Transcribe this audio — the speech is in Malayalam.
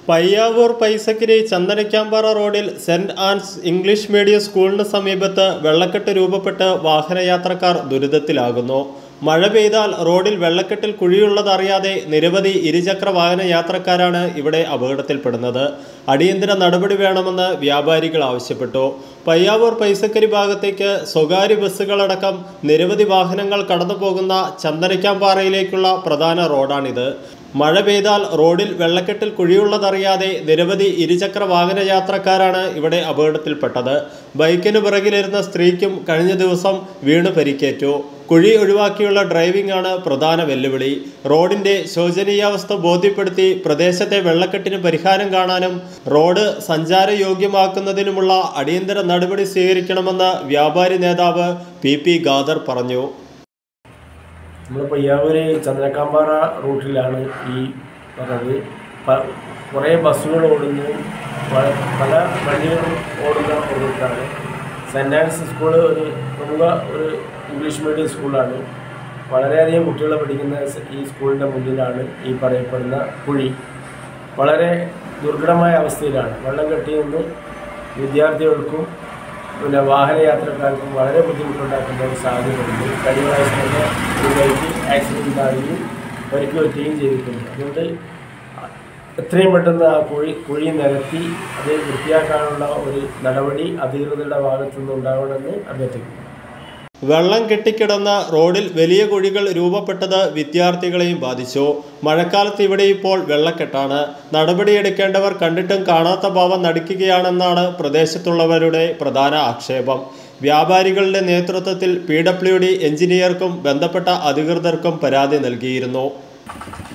പയ്യാവൂർ പൈസക്കിരി ചന്ദനക്കാമ്പാറ റോഡിൽ സെന്റ് ആൻസ് ഇംഗ്ലീഷ് മീഡിയം സ്കൂളിന് സമീപത്ത് വെള്ളക്കെട്ട് രൂപപ്പെട്ട് വാഹനയാത്രക്കാർ ദുരിതത്തിലാകുന്നു മഴ പെയ്താൽ റോഡിൽ വെള്ളക്കെട്ടിൽ കുഴിയുള്ളതറിയാതെ നിരവധി ഇരുചക്ര വാഹന യാത്രക്കാരാണ് ഇവിടെ അപകടത്തിൽപ്പെടുന്നത് അടിയന്തര നടപടി വേണമെന്ന് വ്യാപാരികൾ ആവശ്യപ്പെട്ടു പയ്യാവൂർ പൈസക്കരി ഭാഗത്തേക്ക് സ്വകാര്യ ബസ്സുകളടക്കം നിരവധി വാഹനങ്ങൾ കടന്നു പോകുന്ന ചന്ദനക്കാമ്പാറയിലേക്കുള്ള പ്രധാന റോഡാണിത് മഴ പെയ്താൽ റോഡിൽ വെള്ളക്കെട്ടിൽ കുഴിയുള്ളതറിയാതെ നിരവധി ഇരുചക്ര വാഹന യാത്രക്കാരാണ് ഇവിടെ അപകടത്തിൽപ്പെട്ടത് ബൈക്കിന് പിറകിലിരുന്ന സ്ത്രീക്കും കഴിഞ്ഞ ദിവസം വീണ് പരിക്കേറ്റു കുഴി ഒഴിവാക്കിയുള്ള ഡ്രൈവിംഗ് ആണ് പ്രധാന വെല്ലുവിളി റോഡിന്റെ ശോചനീയാവസ്ഥ ബോധ്യപ്പെടുത്തി പ്രദേശത്തെ വെള്ളക്കെട്ടിന് പരിഹാരം കാണാനും റോഡ് സഞ്ചാരയോഗ്യമാക്കുന്നതിനുമുള്ള അടിയന്തര നടപടി സ്വീകരിക്കണമെന്ന് വ്യാപാരി നേതാവ് പി പി ഖാദർ പറഞ്ഞു നമ്മൾ പയ്യാവൂര് ചന്ദ്രക്കാമ്പാറ റൂട്ടിലാണ് ഈ പറഞ്ഞത് പ- കുറേ ബസ്സുകൾ ഓടുന്നു പ- പല വണ്ടികളും ഓടുന്ന ഒരു റൂട്ടാണ് സെൻറ് ആൻസ് സ്കൂള് ഒരു പ്രമുഖ ഒരു ഇംഗ്ലീഷ് മീഡിയം സ്കൂളാണ് വളരെയധികം കുട്ടികൾ പഠിക്കുന്ന സ് ഈ സ്കൂളിൻ്റെ മുന്നിലാണ് ഈ പറയപ്പെടുന്ന കുഴി വളരെ ദുർഘടമായ അവസ്ഥയിലാണ് വെള്ളം കെട്ടി നിന്ന് വിദ്യാർത്ഥികൾക്കും പിന്നെ വാഹനയാത്രക്കാർക്കും വളരെ ബുദ്ധിമുട്ടുണ്ടാക്കുന്ന ഒരു സാധ്യതയുണ്ട് കഴിഞ്ഞ പ്രാവശ്യം തന്നെ ഒരു ബൈക്ക് ആക്സിഡൻ്റ് ആവുകയും പരിക്ക് പറ്റുകയും ചെയ്തിട്ടുണ്ട് അതുകൊണ്ട് എത്രയും പെട്ടെന്ന് ആ കുഴി കുഴി നിരത്തി അത് വൃത്തിയാക്കാനുള്ള ഒരു നടപടി അധികൃതരുടെ ഭാഗത്തു നിന്ന് ഉണ്ടാവണമെന്ന് അഭ്യർത്ഥിക്കുന്നു വെള്ളം കെട്ടിക്കിടന്ന റോഡിൽ വലിയ കുഴികൾ രൂപപ്പെട്ടത് വിദ്യാർത്ഥികളെയും ബാധിച്ചു മഴക്കാലത്ത് ഇവിടെ ഇപ്പോൾ വെള്ളക്കെട്ടാണ് നടപടിയെടുക്കേണ്ടവർ കണ്ടിട്ടും കാണാത്ത ഭാവം നടിക്കുകയാണെന്നാണ് പ്രദേശത്തുള്ളവരുടെ പ്രധാന ആക്ഷേപം വ്യാപാരികളുടെ നേതൃത്വത്തിൽ പി ഡബ്ല്യു ഡി എഞ്ചിനീയർക്കും ബന്ധപ്പെട്ട അധികൃതർക്കും പരാതി നൽകിയിരുന്നു